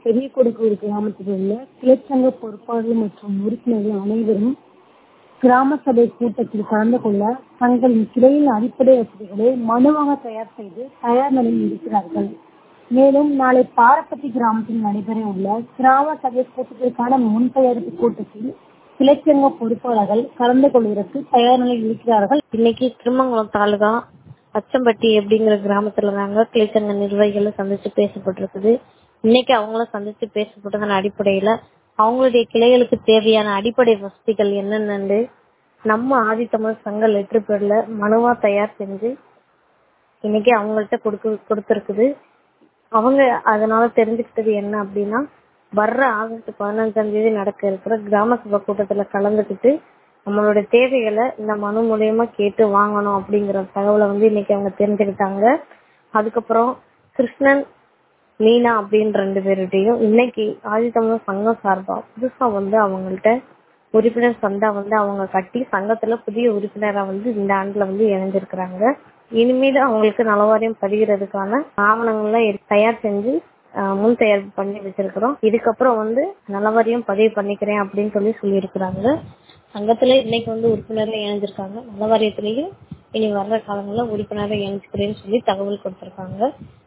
பெரிய கொடுக்கூர் கிராமத்தில் உள்ள கிளைச்சங்க பொறுப்பாளர்கள் மற்றும் உறுப்பினர்கள் அனைவரும் கிராம சபை கூட்டத்தில் கலந்து கொள்ள தங்களின் கிளையின் அடிப்படை வசதிகளை மனுவாக தயார் செய்து தயார் நிலையில் இருக்கிறார்கள் மேலும் நாளை பாரப்பட்டி கிராமத்தில் நடைபெற உள்ள கிராம சபை கூட்டத்திற்கான முன் தயாரிப்பு கூட்டத்தில் கிளைச்சங்க பொறுப்பாளர்கள் கலந்து கொள்வதற்கு தயார் நிலையில் இருக்கிறார்கள் இன்னைக்கு திருமங்கலம் தாலுகா அச்சம்பட்டி அப்படிங்கிற கிராமத்துல தாங்க கிளைச்சங்க நிர்வாகிகளை சந்திச்சு பேசப்பட்டிருக்குது இன்னைக்கு அவங்கள சந்திச்சு பேசப்பட்டதன் அடிப்படையில அவங்களுடைய கிளைகளுக்கு தேவையான அடிப்படை வசதிகள் என்னென்னு நம்ம ஆதித்தமிழ் சங்க லெட்டர் பேர்ல மனுவா தயார் செஞ்சு இன்னைக்கு அவங்கள்ட்ட கொடுக்கு கொடுத்துருக்குது அவங்க அதனால தெரிஞ்சுக்கிட்டது என்ன அப்படின்னா வர்ற ஆகஸ்ட் பதினஞ்சாம் தேதி நடக்க இருக்கிற கிராம சபை கூட்டத்துல கலந்துக்கிட்டு நம்மளோட தேவைகளை இந்த மனு மூலியமா கேட்டு வாங்கணும் அப்படிங்கிற தகவலை வந்து இன்னைக்கு அவங்க தெரிஞ்சுக்கிட்டாங்க அதுக்கப்புறம் கிருஷ்ணன் மீனா அப்படின்னு ரெண்டு பேருடையும் இன்னைக்கு ஆதித்தமிழர் சங்கம் சார்பா புதுசா வந்து அவங்கள்ட்ட உறுப்பினர் சந்தா வந்து அவங்க கட்டி சங்கத்துல புதிய உறுப்பினரா வந்து இந்த ஆண்டுல வந்து இணைஞ்சிருக்கிறாங்க இனிமேல் அவங்களுக்கு நலவாரியம் பதிகிறதுக்கான ஆவணங்கள்லாம் தயார் செஞ்சு முன் தயாரிப்பு பண்ணி வச்சிருக்கிறோம் இதுக்கப்புறம் வந்து நலவாரியம் பதிவு பண்ணிக்கிறேன் அப்படின்னு சொல்லி சொல்லியிருக்கிறாங்க சங்கத்துல இன்னைக்கு வந்து உறுப்பினர்ல இணைஞ்சிருக்காங்க நலவாரியத்திலையும் இனி வர்ற காலங்களில் உறுப்பினரை இணைஞ்சுக்கிறேன்னு சொல்லி தகவல் கொடுத்திருக்காங்க